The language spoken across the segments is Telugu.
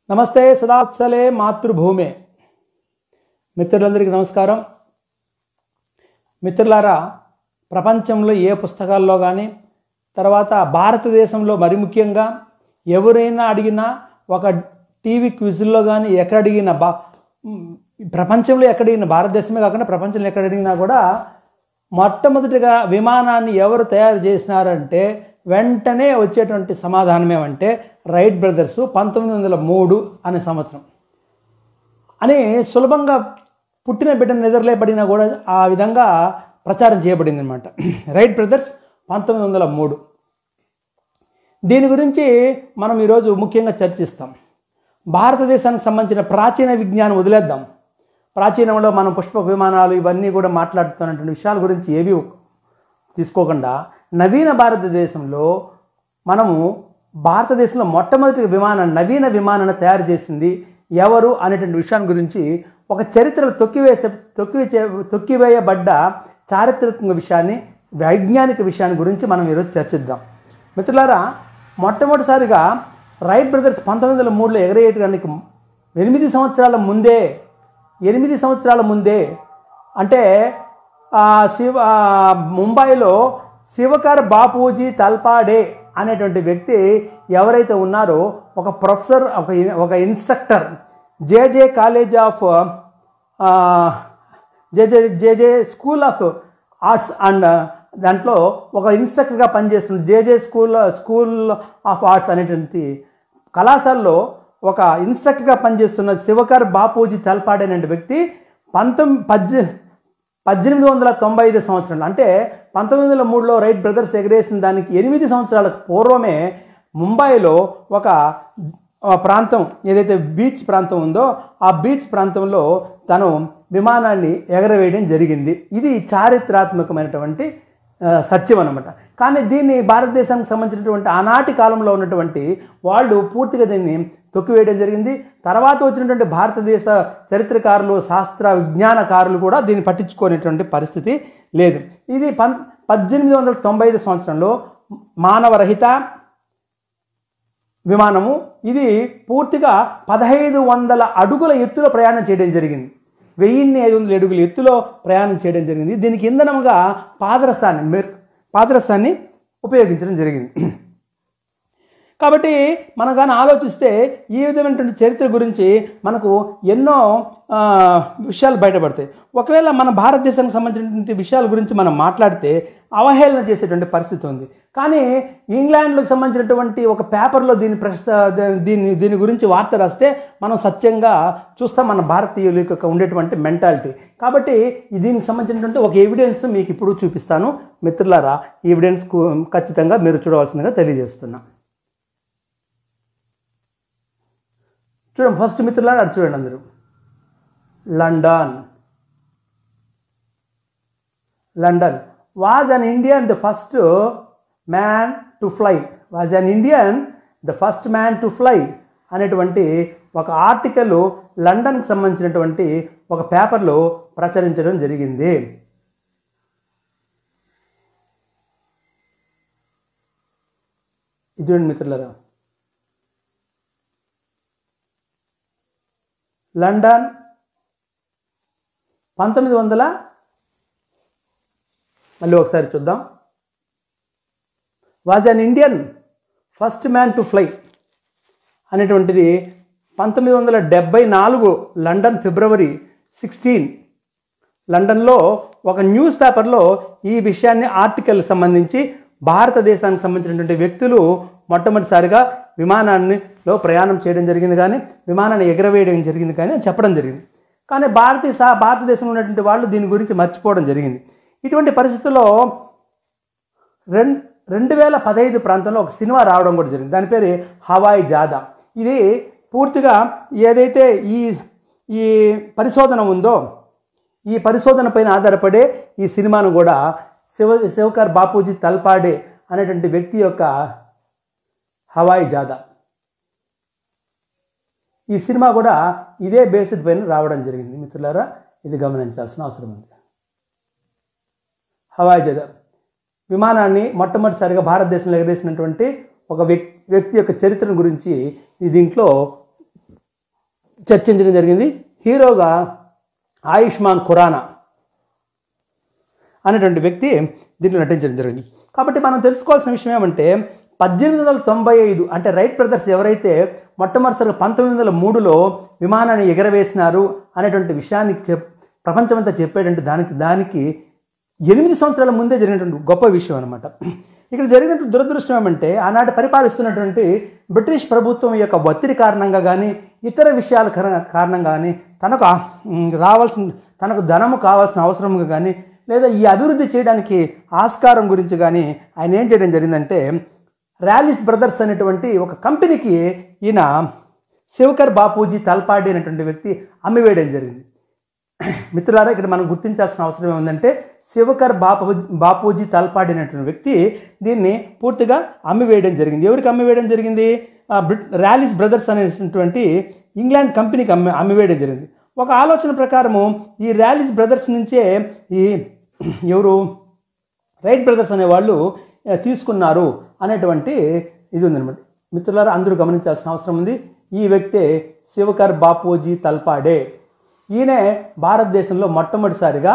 నమస్తే సదాత్సలే మాతృభూమే మిత్రులందరికీ నమస్కారం మిత్రులారా ప్రపంచంలో ఏ పుస్తకాల్లో కానీ తర్వాత భారతదేశంలో మరి ముఖ్యంగా ఎవరైనా అడిగినా ఒక టీవీ క్విజ్లో కానీ ఎక్కడ అడిగినా బా ప్రపంచంలో ఎక్కడ అడిగినా భారతదేశమే కాకుండా ప్రపంచంలో ఎక్కడ అడిగినా కూడా మొట్టమొదటిగా విమానాన్ని ఎవరు తయారు చేసినారంటే వెంటనే వచ్చేటువంటి సమాధానం ఏమంటే రైట్ బ్రదర్స్ పంతొమ్మిది వందల మూడు అనే సంవత్సరం అని సులభంగా పుట్టిన బిడ్డను నిద్రలేపడినా కూడా ఆ విధంగా ప్రచారం చేయబడింది అనమాట రైట్ బ్రదర్స్ పంతొమ్మిది వందల మూడు దీని గురించి మనం ఈరోజు ముఖ్యంగా చర్చిస్తాం భారతదేశానికి సంబంధించిన ప్రాచీన విజ్ఞానం వదిలేద్దాం ప్రాచీనంలో మనం పుష్ప విమానాలు ఇవన్నీ కూడా మాట్లాడుతున్నటువంటి విషయాల గురించి ఏవి తీసుకోకుండా నవీన భారతదేశంలో మనము భారతదేశంలో మొట్టమొదటి విమానం నవీన విమానాన్ని తయారు చేసింది ఎవరు అనేటువంటి విషయాన్ని గురించి ఒక చరిత్రలో తొక్కివేసే తొక్కివేసే తొక్కివేయబడ్డ చారిత్రక విషయాన్ని వైజ్ఞానిక విషయాన్ని గురించి మనం ఈరోజు చర్చిద్దాం మిత్రులారా మొట్టమొదటిసారిగా రైట్ బ్రదర్స్ పంతొమ్మిది వందల మూడులో ఎగరేయడానికి ఎనిమిది సంవత్సరాల ముందే ఎనిమిది సంవత్సరాల ముందే అంటే ఆ, శివ ఆ, ముంబైలో శివకర్ బాపూజీ తల్పాడే అనేటువంటి వ్యక్తి ఎవరైతే ఉన్నారో ఒక ప్రొఫెసర్ ఒక ఇన్- ఒక instructor JJ college of JJ JJ school of arts and దాంట్లో ఒక ఇన్స్ట్రక్టర్గా పనిచేస్తుంది JJ school school of arts అనేటువంటి కళాశాలలో ఒక ఇన్స్ట్రక్టర్గా పనిచేస్తున్న శివకర్ బాపూజీ తల్పాడే అనే వ్యక్తి పంతొమ్మిది పద్దె పద్దెనిమిది వందల తొంభై ఐదు సంవత్సరాలు అంటే పంతొమ్మిది వందల మూడులో రైట్ బ్రదర్స్ ఎగరేసిన దానికి ఎనిమిది సంవత్సరాల పూర్వమే ముంబైలో ఒక ఆ, ప్రాంతం ఏదైతే బీచ్ ప్రాంతం ఉందో ఆ బీచ్ ప్రాంతంలో తను విమానాన్ని ఎగరవేయడం జరిగింది ఇది చారిత్రాత్మకమైనటువంటి ఆ, సత్యం అనమాట కానీ దీన్ని భారతదేశానికి సంబంధించినటువంటి ఆనాటి కాలంలో ఉన్నటువంటి వాళ్ళు పూర్తిగా దీన్ని తొక్కివేయడం జరిగింది తర్వాత వచ్చినటువంటి భారతదేశ చరిత్రకారులు శాస్త్ర విజ్ఞానకారులు కూడా దీన్ని పట్టించుకునేటువంటి పరిస్థితి లేదు ఇది పం పద్దెనిమిది వందల తొంభై ఐదు సంవత్సరంలో మానవరహిత విమానము ఇది పూర్తిగా పదహైదు వందల అడుగుల ఎత్తులో ప్రయాణం చేయడం జరిగింది వెయ్యిన్ని ఐదు వందల అడుగుల ఎత్తులో ప్రయాణం చేయడం జరిగింది దీనికి ఇంధనముగా పాదరసాన్ని మెర్ పాదరసాన్ని ఉపయోగించడం జరిగింది కాబట్టి మనం కానీ ఆలోచిస్తే ఈ విధమైనటువంటి చరిత్ర గురించి మనకు ఎన్నో ఆ, విషయాలు బయటపడతాయి ఒకవేళ మన భారతదేశానికి సంబంధించినటువంటి విషయాల గురించి మనం మాట్లాడితే అవహేళన చేసేటువంటి పరిస్థితి ఉంది కానీ ఇంగ్లాండ్లకు సంబంధించినటువంటి ఒక పేపర్లో దీని ప్రశ్న దీని దీని గురించి వార్త రాస్తే మనం సత్యంగా చూస్తాం మన భారతీయుల యొక్క ఉండేటువంటి మెంటాలిటీ కాబట్టి ఈ దీనికి సంబంధించినటువంటి ఒక ఎవిడెన్స్ మీకు ఇప్పుడు చూపిస్తాను మిత్రులారా ఈ ఎవిడెన్స్ కు- ఖచ్చితంగా మీరు చూడవలసిందిగా తెలియజేస్తున్నా చూడండి ఫస్ట్ మిత్రులారా అటు చూడండి అందరూ London London was an Indian the first man to fly was an Indian the first man to fly అనేటువంటి ఒక ఆర్టికల్ లండన్కి సంబంధించినటువంటి ఒక పేపర్లో ప్రచురించడం జరిగింది ఇది చూడండి మిత్రులారా లండన్ పంతొమ్మిది వందల మళ్ళీ ఒకసారి చూద్దాం was an Indian first man to fly అనేటువంటిది పంతొమ్మిది వందల డెబ్బై నాలుగు లండన్ ఫిబ్రవరి సిక్స్టీన్ లండన్లో ఒక న్యూస్ పేపర్లో ఈ విషయాన్ని ఆర్టికల్ సంబంధించి భారతదేశానికి సంబంధించినటువంటి వ్యక్తులు మొట్టమొదటిసారిగా విమానాన్నిలో ప్రయాణం చేయడం జరిగింది కానీ విమానాన్ని ఎగరవేయడం జరిగింది కానీ అని చెప్పడం జరిగింది కానీ భారతీయ సా భారతదేశంలో ఉన్నటువంటి వాళ్ళు దీని గురించి మర్చిపోవడం జరిగింది ఇటువంటి పరిస్థితుల్లో రెండు రెండు వేల పదహైదు ప్రాంతంలో ఒక సినిమా రావడం కూడా జరిగింది దాని పేరు హవాయి జాదా ఇది పూర్తిగా ఏదైతే ఈ ఈ పరిశోధన ఉందో ఈ పరిశోధన పైన ఆధారపడే ఈ సినిమాను కూడా శివ శివకర్ బాపూజీ తల్పాడే అనేటువంటి వ్యక్తి యొక్క హవాయి జాదా ఈ సినిమా కూడా ఇదే బేసిస్ పైన రావడం జరిగింది మిత్రులారా ఇది గమనించాల్సిన అవసరం ఉంది హవాయి జాదా విమానాన్ని మొట్టమొదటిసారిగా భారతదేశంలో ఎగరేసినటువంటి ఒక వ్యక్తి వ్యక్తి యొక్క చరిత్రను గురించి ఈ దీంట్లో చర్చించడం జరిగింది హీరోగా ఆయుష్మాన్ ఖురానా అనేటువంటి వ్యక్తి దీంట్లో నటించడం జరిగింది కాబట్టి మనం తెలుసుకోవాల్సిన విషయం ఏమంటే పద్దెనిమిది వందల తొంభై ఐదు అంటే రైట్ బ్రదర్స్ ఎవరైతే మొట్టమొదటిసారిగా పంతొమ్మిది వందల మూడులో విమానాన్ని ఎగరవేసినారు అనేటువంటి విషయానికి చెప్ ప్రపంచమంతా చెప్పేటంటే దానికి దానికి ఎనిమిది సంవత్సరాల ముందే జరిగినటువంటి గొప్ప విషయం అనమాట ఇక్కడ జరిగినటువంటి దురదృష్టం ఏమంటే ఆనాటి పరిపాలిస్తున్నటువంటి బ్రిటిష్ ప్రభుత్వం యొక్క ఒత్తిడి కారణంగా కానీ ఇతర విషయాల కారణ- కారణంగా కానీ తనకు ఆ- ఉమ్, రావాల్సిన తనకు ధనము కావాల్సిన అవసరంగా కానీ లేదా ఈ అభివృద్ధి చేయడానికి ఆస్కారం గురించి కానీ ఆయన ఏం చేయడం జరిగిందంటే ర్యాలిస్ బ్రదర్స్ అనేటువంటి ఒక కంపెనీకి ఈయన శివకర్ బాపూజీ తల్పాడి అనేటువంటి వ్యక్తి అమ్మివేయడం జరిగింది మిత్రులారా ఇక్కడ మనం గుర్తించాల్సిన అవసరం ఏముందంటే శివకర్ బాపు బాపూజీ తల్పాడి అనేటువంటి వ్యక్తి దీన్ని పూర్తిగా అమ్మివేయడం జరిగింది ఎవరికి అమ్మివేయడం జరిగింది ఆ, బ్రిట్ ర్యాలిస్ బ్రదర్స్ అనేటువంటి ఇంగ్లాండ్ కంపెనీకి అమ్మి అమ్మివేయడం జరిగింది ఒక ఆలోచన ప్రకారము ఈ ర్యాలిస్ బ్రదర్స్ నుంచే ఈ ఎవరు రైట్ బ్రదర్స్ అనేవాళ్ళు ఆ, తీసుకున్నారు అనేటువంటి ఇది ఉందన్నమాట మిత్రులారా అందరూ గమనించాల్సిన అవసరం ఉంది ఈ వ్యక్తే శివకర్ బాపూజీ తల్పాడే ఈయనే భారతదేశంలో మొట్టమొదటిసారిగా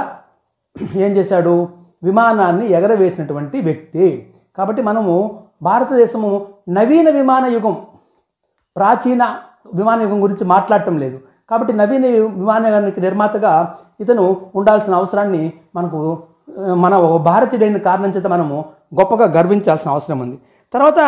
ఏం చేశాడు విమానాన్ని ఎగరవేసినటువంటి వ్యక్తి కాబట్టి మనము భారతదేశము నవీన విమాన యుగం ప్రాచీన విమాన యుగం గురించి మాట్లాడటం లేదు కాబట్టి నవీన విమానానికి నిర్మాతగా ఇతను ఉండాల్సిన అవసరాన్ని మనకు ఆ, మన ఒక భారతీయుడైన కారణం చేత మనము గొప్పగా గర్వించాల్సిన అవసరం ఉంది తర్వాత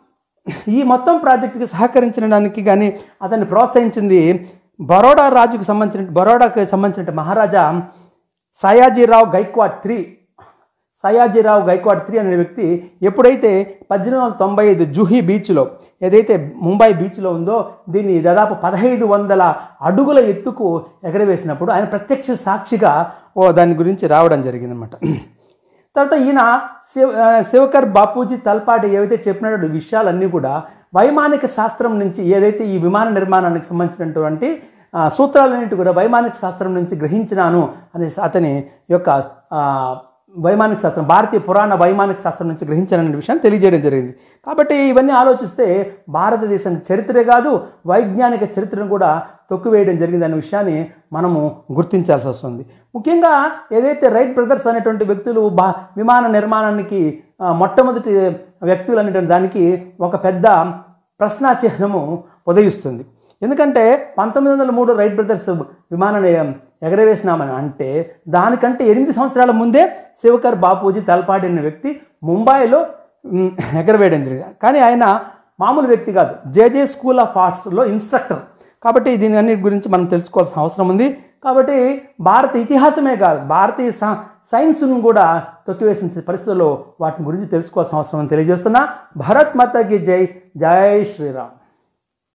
ఈ మొత్తం ప్రాజెక్టుకి సహకరించడానికి కానీ అతన్ని ప్రోత్సహించింది బరోడా రాజుకు సంబంధించిన బరోడాకి సంబంధించిన మహారాజా సయాజీరావు గైక్వాడ్ త్రీ సయాజీరావు గైక్వాడ్ త్రీ అనే వ్యక్తి ఎప్పుడైతే పద్దెనిమిది వందల తొంభై ఐదు జూహీ బీచ్లో ఏదైతే ముంబై బీచ్లో ఉందో దీన్ని దాదాపు పదహైదు వందల అడుగుల ఎత్తుకు ఎగరవేసినప్పుడు ఆయన ప్రత్యక్ష సాక్షిగా ఓ దాని గురించి రావడం జరిగిందనమాట తర్వాత ఈయన శివ ఆ, శివకర్ బాపూజీ తల్పాటి ఏవైతే చెప్పినటువంటి విషయాలన్నీ కూడా వైమానిక శాస్త్రం నుంచి ఏదైతే ఈ విమాన నిర్మాణానికి సంబంధించినటువంటి ఆ, సూత్రాలన్నింటి కూడా వైమానిక శాస్త్రం నుంచి గ్రహించినాను అనే అతని యొక్క ఆ, వైమానిక శాస్త్రం భారతీయ పురాణ వైమానిక శాస్త్రం నుంచి గ్రహించాననే విషయాన్ని తెలియజేయడం జరిగింది కాబట్టి ఇవన్నీ ఆలోచిస్తే భారతదేశం చరిత్రే కాదు వైజ్ఞానిక చరిత్రను కూడా తొక్కివేయడం జరిగింది అనే విషయాన్ని మనము గుర్తించాల్సి వస్తుంది ముఖ్యంగా ఏదైతే రైట్ బ్రదర్స్ అనేటువంటి వ్యక్తులు బా విమాన నిర్మాణానికి ఆ, మొట్టమొదటి వ్యక్తులు అనేటువంటి దానికి ఒక పెద్ద ప్రశ్నా చిహ్నము ఉదయిస్తుంది ఎందుకంటే పంతొమ్మిది వందల మూడు రైట్ బ్రదర్స్ విమానాన్ని ఎగరవేసినామని అంటే దానికంటే ఎనిమిది సంవత్సరాల ముందే శివకర్ బాపూజీ తలపాడి అనే వ్యక్తి ముంబైలో మ్, ఎగరవేయడం జరిగింది కానీ ఆయన మామూలు వ్యక్తి కాదు జేజే స్కూల్ ఆఫ్ ఆర్ట్స్లో ఇన్స్ట్రక్టర్ కాబట్టి దీని అన్నిటి గురించి మనం తెలుసుకోవాల్సిన అవసరం ఉంది కాబట్టి భారత ఇతిహాసమే కాదు భారతీయ సా- సైన్స్ను కూడా తొక్కివేసిన పరిస్థితుల్లో వాటి గురించి తెలుసుకోవాల్సిన అవసరం అని తెలియజేస్తున్నా భరత్ మాతకి జై జై శ్రీరామ్